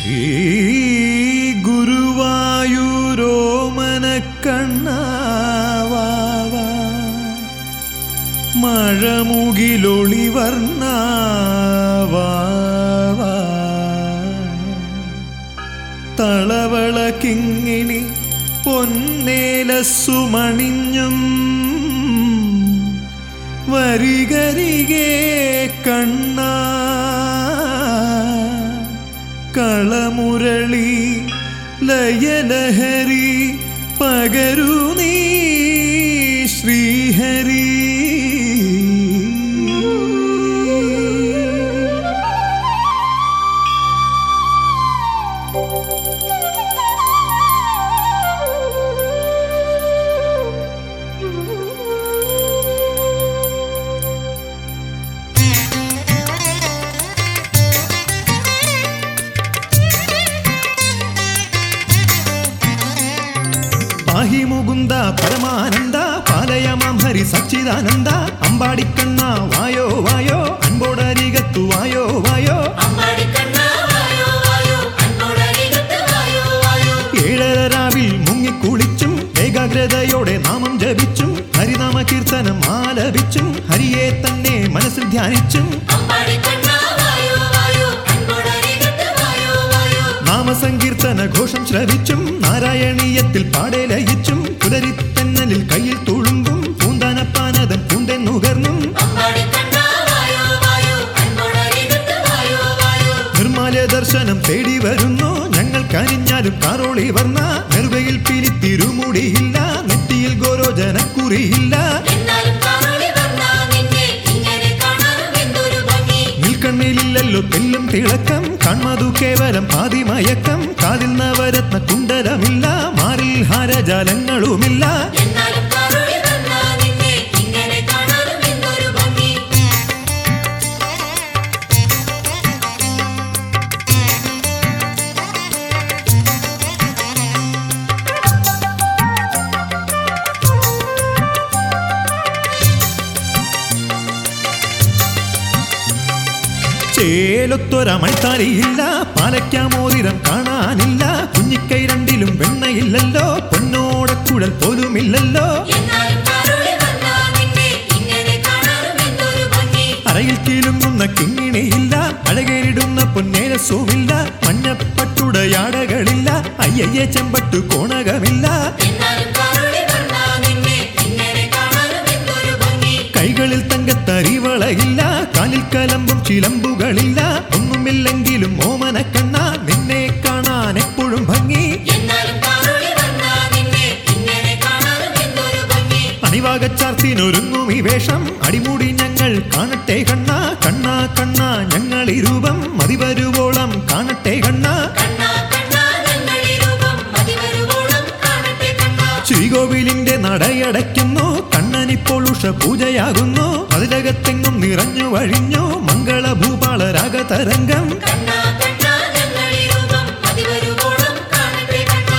ശ്രീ ഗുരുവായൂരോമനക്കണ്ണാവാവ മഴമുകിലൊളിവർണ്ണാവാവ തളവള കിങ്ങിണി പൊന്നേലസുമണിഞ്ഞും വരികരികെ കണ്ണ കളമുരളി ലയലഹരി പകരു നീ ശ്രീഹരി പാഹി മുകുന്ദ പരമാനന്ദ പാലയമാം ഹരി സച്ചിദാനന്ദ അമ്പാടിക്കണ്ണ വായോ വായോ അൻപോടരികത്തു വായോ വായോ അമ്പാടിക്കണ്ണാ വായോ വായോ അൻപോടരികത്ത് വായോ വായോ ഏഴര രാവിൽ മുങ്ങിക്കുളിച്ചും ഏകാഗ്രതയോടെ നാമം ജപിച്ചും ഹരിനാമ കീർത്തനം ആലപിച്ചും ഹരിയെ തന്നെ മനസ്സിൽ ധ്യാനിച്ചും അമ്പാടിക്കണ്ണാ വായോ വായോ അൻപോടരികത്ത് വായോ വായോ നാമസങ്കീർത്തന ഘോഷം ശ്രവിച്ചും നാരായണീയത്തിൽ പാടെ ലയിച്ചും പുലരിത്തെന്നലിൽ കയ്യിൽ തുളുമ്പും പൂന്താനപ്പാനതൻ പൂന്തൻ നുകർന്നും അമ്പാടിക്കണ്ണാ വായോ വായോ അൻപോടരികത്ത് വായോ വായോ നിർമാല്യ ദർശനം തേടി വരുന്നു ഞങ്ങൾ കനിഞ്ഞാലും കാറോളി വർണ്ണ നെറുകയിൽ പിരിത്തിരുമുടിയില്ല നെറ്റിയിൽ ഗോരോജനക്കുറിയില്ല എന്നാലും കാറോളി വന്നാ നിന്നെ ഇങ്ങനെ കാണാനും എന്തൊരു ഭംഗി നിൽക്കണ്ണിലില്ലല്ലോ തെല്ലും തിളക്കം കൺമതു കേവലം പാതിമയക്കം കാതിൽ നവരത്ന കുണ്ടലമില്ല മാറിൽ ഹാരജാലങ്ങളുമില്ല എന്നാലും കാറോളി വന്നാ നിന്നെ ഇങ്ങനെ കാണാനും എന്തൊരു ഭംഗി ചേലൊത്തൊരമൾത്താലിയില്ല പാലയ്ക്കാമോതിരം കാണാനില്ല കുഞ്ഞിക്കൈ രണ്ടിലും വെണ്ണയില്ലല്ലോ പൊന്നോടക്കുഴൽ പോലുമില്ലല്ലോ എന്നാലും കാറോളി വന്നാ നിന്നെ ഇങ്ങനെ കാണാനും എന്തൊരു ഭംഗി അരയിൽ കീലുങ്ങുന്ന കിങ്ങിണിയില്ല അഴകേരിടുന്ന പൊന്നേരസവുമില്ല മഞ്ഞപ്പട്ടുടയാടകളില്ല അയ്യയ്യെ ചെമ്പട്ടു കോണകമില്ല എന്നാലും കാറോളി വന്നാ നിന്നെ ഇങ്ങനെ കാണാനും എന്തൊരു ഭംഗി കൈകളിൽ തങ്കത്തരിവളയില്ല കാലിൽ കലമ്പും ചിലമ്പുകളില്ല ഒന്നുമില്ലെങ്കിലും ഓമനക്കണ്ണ നിന്നെ കാണാൻ എപ്പോഴും ഭംഗി എന്നാലും കാറോളി വന്നാ നിന്നെ ഇങ്ങനെ കാണാനും എന്തൊരു ഭംഗി അണിവാകച്ചാർത്തിനൊരുങ്ങും ഈ വേഷം അടിമുടി ഞങ്ങൾ കാണട്ടെ കണ്ണ കണ്ണ കണ്ണ ഞങ്ങൾ ഈ രൂപം മതിവരുവോളം കാണട്ടെ കണ്ണ കണ്ണാ കണ്ണാ ഞങ്ങളി രൂപം മതിവരുവോളം കാണട്ടെ കണ്ണാ ശ്രീകോവിലിന്റെ നടയടയ്ക്കുന്നു കണ്ണനിപ്പോൾ ഉഷ പൂജയാകുന്നു അതിലകത്തെങ്ങും നിറഞ്ഞു വഴിഞ്ഞു മംഗളഭൂപാള രാഗതരംഗം കണ്ണാ കണ്ണാ ഞങ്ങളി രൂപം മതിവരുവോളം കാണട്ടെ കണ്ണാ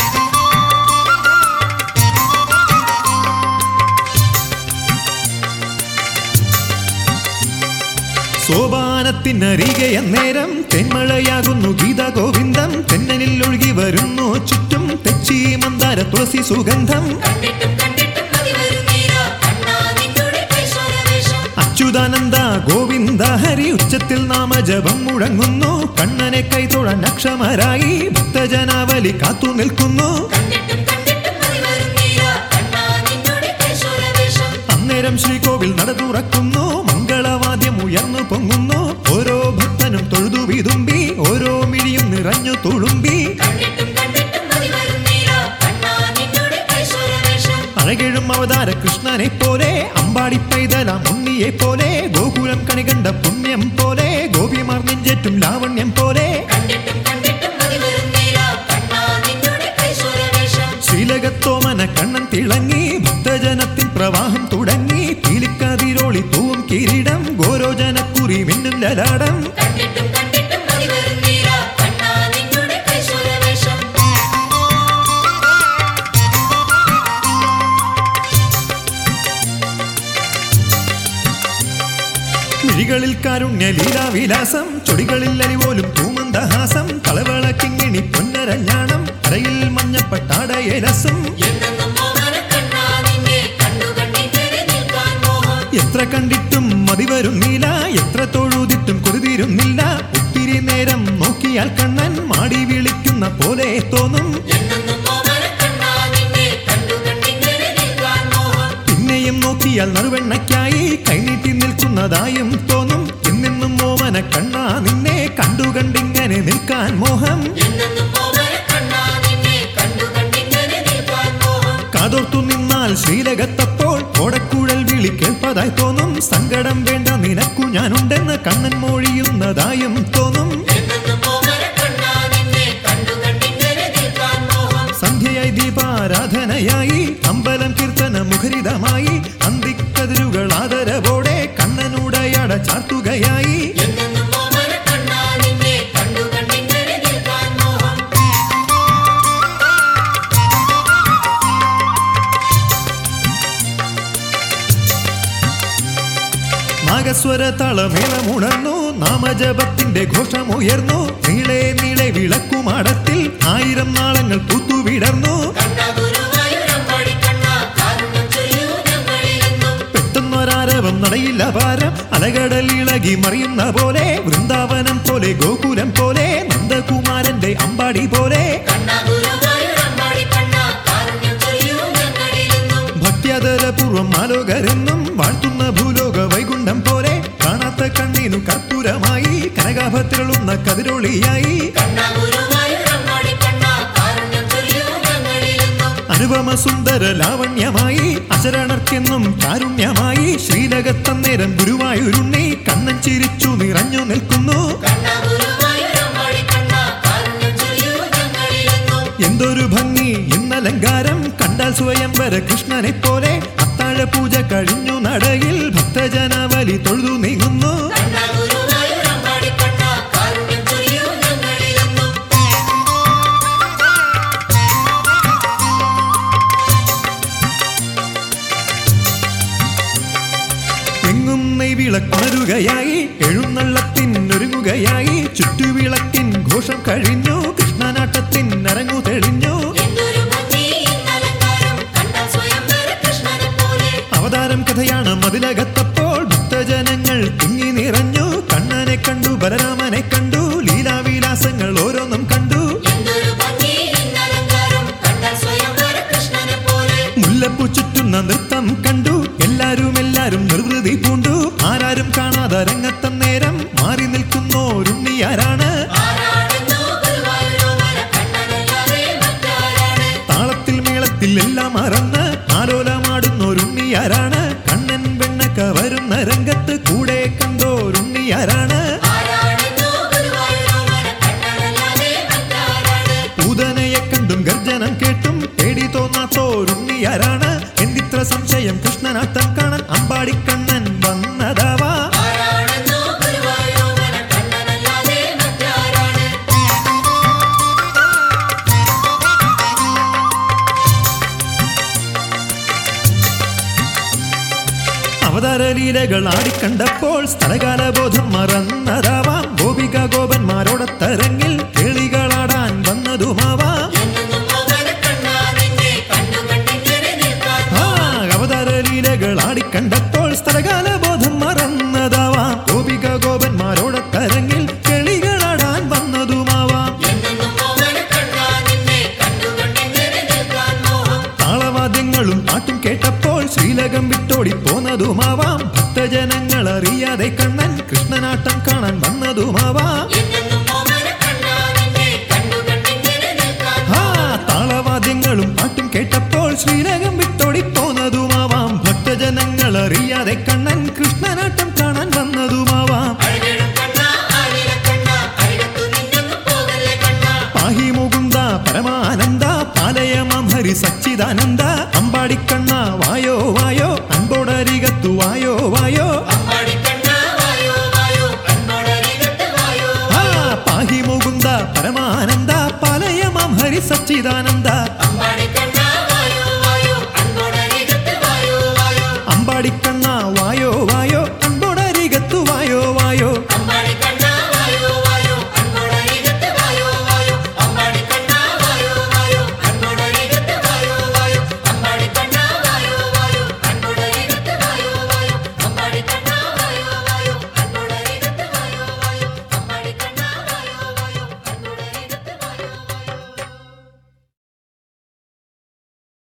സോപാനത്തിനരികെ അന്നേരം തെന്മഴയാകുന്നു ഗീത ഗോവിന്ദം തെന്നലിൽ ഒഴുകി വരുന്നു ചുറ്റും തെച്ചി മന്ദാര തുളസി സുഗന്ധം കണ്ടിട്ടും കണ്ടിട്ടും മതിവരുന്നീര കണ്ണാ നിന്നുടെ കൈശ്വരവേഷം അച്യുതാനന്ദ ഗോവിന്ദ ഹരി ഉച്ചത്തിൽ നാമജപം മുഴങ്ങുന്നു കണ്ണനെ കൈതൊഴൻ അക്ഷമരായി ഭക്തജനാവലി കാത്തു നിൽക്കുന്നു കണ്ടിട്ടും കണ്ടിട്ടും മതിവരുന്നീര കണ്ണാ നിന്നുടെ കൈശ്വരവേഷം അന്നേരം ശ്രീകോവിൽ നട തുറക്കുന്നു മംഗളവാദ്യം ഉയർന്നു പൊങ്ങുന്നു ഓരോ ഭക്തനും തൊഴുതു വിതുമ്പി ഓരോ മിഴിയും നിറഞ്ഞു തുളുമ്പി കണ്ടിട്ടും കണ്ടിട്ടും മതിവരുന്നീര കണ്ണാ നിന്നുടെ കൈശ്വരവേഷം അഴകിഴും അവതാര കൃഷ്ണനെ പോലെ അമ്പാടി പൈതലാം ഉണ്ണിയെ പോലെ ഗോകുലം കണികണ്ട പുണ്യം പോലെ ഗോപിമാർ നെഞ്ചേറ്റും ലാവണ്യം പോലെ കണ്ടിട്ടും കണ്ടിട്ടും മതിവരുന്നീര കണ്ണാ നിന്നുടെ കൈശ്വരവേഷം ശ്രീലകത്തോമന കണ്ണൻ തിളങ്ങി ഭക്തജനത്തിൻ പ്രവാഹം തുടങ്ങി പീലിക്കാതിരോളി തൂവും കിരീടം ഗോരോജനക്കുറി മിന്നും ലലാടം കണ്ടിട്ടും കണ്ടിട്ടും മതിവരുന്നീര കണ്ണാ നിന്നുടെ കൈശ്വരവേഷം മിഴികളിൽ കാരുണ്യ ലീലാവിലാസം ചൊടികളിൽ അലിപോലും തൂമന്ത മന്ദഹാസം കളവള കിങ്ങിണി പൊന്നരഞ്ഞാണം അരയിൽ മഞ്ഞപ്പട്ടാടയലസും എന്നെന്നും മോഹനക്കണ്ണാ നിന്നെ കണ്ടു കണ്ടിങ്ങനെ നിൽക്കാൻ മോഹം എത്ര കണ്ടിട്ടും മതി വരുന്നില്ല എത്ര തൊഴുതിട്ടും കൊതിരുന്നില്ല ഒത്തിരി നേരം നോക്കിയാൽ കണ്ണൻ മാടി വിളിക്കുന്ന പോലെ തോന്നും എന്നെന്നും മോഹനക്കണ്ണാ നിന്നെ കണ്ടു കണ്ടിങ്ങനെ നിൽക്കാൻ മോഹം പിന്നെയും നോക്കിയാൽ നറുവെണ്ണയ്ക്കായി കൈനീട്ടി നിൽക്കുന്നതായും തോന്നും എന്നെന്നും മോമന കണ്ണാ നിന്നെ കണ്ടു കണ്ടിങ്ങനെ നിൽക്കാൻ മോഹം എന്നെന്നും മോഹനക്കണ്ണാ നിന്നെ കണ്ടു കണ്ടിങ്ങനെ നിൽക്കാൻ മോഹം കാതോർത്തു നിന്നാൽ ശ്രീലകത്തപ്പോൾ ഓടക്കുഴൽ വിളി കേൾപ്പതായി തോന്നും സങ്കടം വേണ്ട നിനക്കു ഞാനുണ്ടെന്ന് കണ്ണൻ മൊഴിയുന്നതായും തോന്നും എന്നെന്നും മോഹനക്കണ്ണാ നിന്നെ കണ്ടു കണ്ടിങ്ങനെ നിൽക്കാൻ മോഹം സന്ധ്യയായി ദീപാരാധനയായി അമ്പലം കീർത്തന മുഖരിതമായി അന്തിക്കതിരുകൾ ആദരവോടെ കണ്ണനുടയട ചാർത്തുകയായി എന്നെന്നും മോഹനക്കണ്ണാ നിന്നെ കണ്ടു കണ്ടിങ്ങനെ നിൽക്കാൻ മോഹം നാഗസ്വര തളമേളമുണർന്നു നാമജപത്തിന്റെ ഘോഷമുയർന്നു നീളെ നീളെ വിളക്കുമാടത്തിൽ ആയിരം നാളങ്ങൾ പൂത്തുവിടർന്നു കണ്ണാ ഗുരുവായൂരമ്പാടി കണ്ണാ കാരുണ്യം ചൊല്ലൂ ഞങ്ങളിലെന്നും പെട്ടെന്നൊരാരവം നടയില്ല ഭാരം അലകടൽ ഇളകി മറിയുന്ന പോലെ വൃന്ദാവനം പോലെ ഗോകുലം പോലെ നന്ദകുമാരന്റെ അമ്പാടി പോലെ കണ്ണാ ഗുരുവായൂരമ്പാടി കണ്ണാ കാരുണ്യം ചൊല്ലൂ ഞങ്ങളിലെന്നും ഭക്ത്യതരപൂർവം ആലോകരെന്നും വാഴ്ത്തുന്ന ഭൂലോക വൈകുണ്ഠം പോലെ കാണാത്ത കണ്ണീനു കർപ്പൂരമായി കനകാഭത്തിലുന്ന കതിരൊളിയായി കണ്ണാ ഗുരുവായൂരമ്പാടി കണ്ണാ കാരുണ്യം ചൊല്ലൂ ഞങ്ങളിലെന്നും അനുപമ സുന്ദര ലാവണ്യമായി അശരണർക്കെന്നും കാരുണ്യമായി ശ്രീലകത്തന്നേരം ഗുരുവായൂരുണ്ണി കണ്ണൻ ചിരിച്ചു നിറഞ്ഞു നിൽക്കുന്നു കണ്ണാ ഗുരുവായൂരമ്പാടി കണ്ണാ കാരുണ്യം ചൊല്ലൂ ഞങ്ങളിലെന്നും എന്തൊരു ഭംഗി ഇന്നലങ്കാരം കണ്ടാൽ സ്വയംവര കൃഷ്ണനെ പോലെ അത്താഴ പൂജ കഴിഞ്ഞു നടയിൽ ഭക്തജനവലി തൊഴുതു നീങ്ങുന്നു കണ്ണാ ഗുരുവായൂരമ്പാടി കണ്ണാ കാരുണ്യം ചൊല്ലൂ ഞങ്ങളിലെന്നും എങ്ങും നെയ്വിളക്കുണരുകയായി എഴുന്നള്ളത്തിനൊരുങ്ങുകയായി ചുറ്റുവിളക്കിൻ ഘോഷം കഴിഞ്ഞു കൃഷ്ണനാട്ടത്തിൻ അരങ്ങു തെളിഞ്ഞു എന്തൊരു ഭംഗി ഇന്നലങ്കാരം കണ്ടാൽ സ്വയംവര കൃഷ്ണനെ പോലെ അവതാരം കഥയാണ് മതിലകത്തപ്പോൾ ഭക്തജനങ്ങൾ തിങ്ങി നിറഞ്ഞു കണ്ണനെ കണ്ടു ബലരാമനെ കണ്ടു ലീലാവിലാസങ്ങൾ ഓരോന്നും കണ്ടു എന്തൊരു ഭംഗി ഇന്നലങ്കാരം കണ്ടാൽ സ്വയംവര കൃഷ്ണനെ പോലെ മുല്ലപ്പൂ ചുറ്റുന്ന നൃത്തം കണ്ടു എല്ലാരും എല്ലാരും നിർവൃതി പൂണ്ടു ആരാരും കാണാതെ രംഗത്തം നേരം മാറി നിൽക്കുന്നോരുണ്ണിയാരാണ് ആരാണെന്നോ ഗുരുവായൂരോമന കണ്ണനല്ലാതെ മറ്റാരാണ് താളത്തിൽ മേളത്തിൽ എല്ലാം മറന്ന് ആലോലമാടുന്നോരുണ്ണിയാരാണ് കണ്ണൻ വെണ്ണക്ക വരുന്ന രംഗത്ത് കൂടെ കണ്ടോരുണ്ണിയാരാണ് ആരാണെന്നോ ഗുരുവായൂരോമന കണ്ണനല്ലാതെ മറ്റാരാണ് പൂതനയെ കണ്ടും ഗർജനം കേട്ടും പേടി തോന്നാത്തോരുണ്ണിയാരാണ് എന്തിത്ര സംശയം കൃഷ്ണനാട്ടം കാണാൻ അമ്പാടിക്കണ്ണൻ വന്നതാവാ ആരാണെന്നോ ഗുരുവായൂരോമന കണ്ണനല്ലാതെ മറ്റാരാണ് അവതാര ലീലകൾ ആടിക്കണ്ടപ്പോൾ സ്ഥലകാലബോധം മറന്നതാവാം ഗോപിക ഗോപന്മാരോടത്തരങ്ങിൽ കേളികളാടാൻ വന്നതുമാവാം എന്നെന്നും മോഹന കണ്ണാ നിന്നെ കണ്ടു കണ്ടിങ്ങനെ നിൽക്കാൻ ആ അവതാര ലീലകൾ ആടിക്കണ്ടപ്പോൾ സ്ഥലകാലബോധം മറന്നതാവാം ഗോപിക ഗോപന്മാരോടത്തരങ്ങിൽ കേളികളാടാൻ വന്നതുമാവാം എന്നെന്നും മോഹന കണ്ണാ നിന്നെ കണ്ടു കണ്ടിങ്ങനെ നിൽക്കാൻ മോഹം താളവാദ്യങ്ങളും പാട്ടും കേട്ടപ്പോൾ ശ്രീലകം വിട്ടോടി പോന്നതുമാവാം ഭക്തജനങ്ങൾ അറിയാതെ കണ്ണൻ കൃഷ്ണനാട്ടം കാണാൻ വന്നതുമാവാം എന്നെന്നും മോഹന കണ്ണാ നിന്നെ കണ്ടു കണ്ടിങ്ങനെ നിൽക്കാൻ ആ താളവാദ്യങ്ങളും പാട്ടും കേട്ടപ്പോൾ ശ്രീലകം വിട്ടോടി പോന്നതുമാവാം ഭക്തജനങ്ങൾ അറിയാതെ കണ്ണൻ കൃഷ്ണനാട്ടം കാണാൻ വന്നതുമാവാം അഴകിടും കണ്ണാ ആലില കണ്ണാ അരികത്തു നിന്നൊന്നും പോകല്ലേ കണ്ണാ പാഹി മുകുന്ദ പരമാനന്ദ പാലയമാം ഹരി സച്ചിദാനന്ദ അമ്പാടിക്കണ്ണ വായോ വായോ അൻപോടരികത്തു വായോ വായോ അമ്പാടി കണ്ണാ വായോ വായോ അൻപോടരികത്ത് വായോ ആ പാഹി മുകുന്ദ പരമാനന്ദ പാലയമാം ഹരി സച്ചിദാനന്ദ അമ്പാടി കണ്ണാ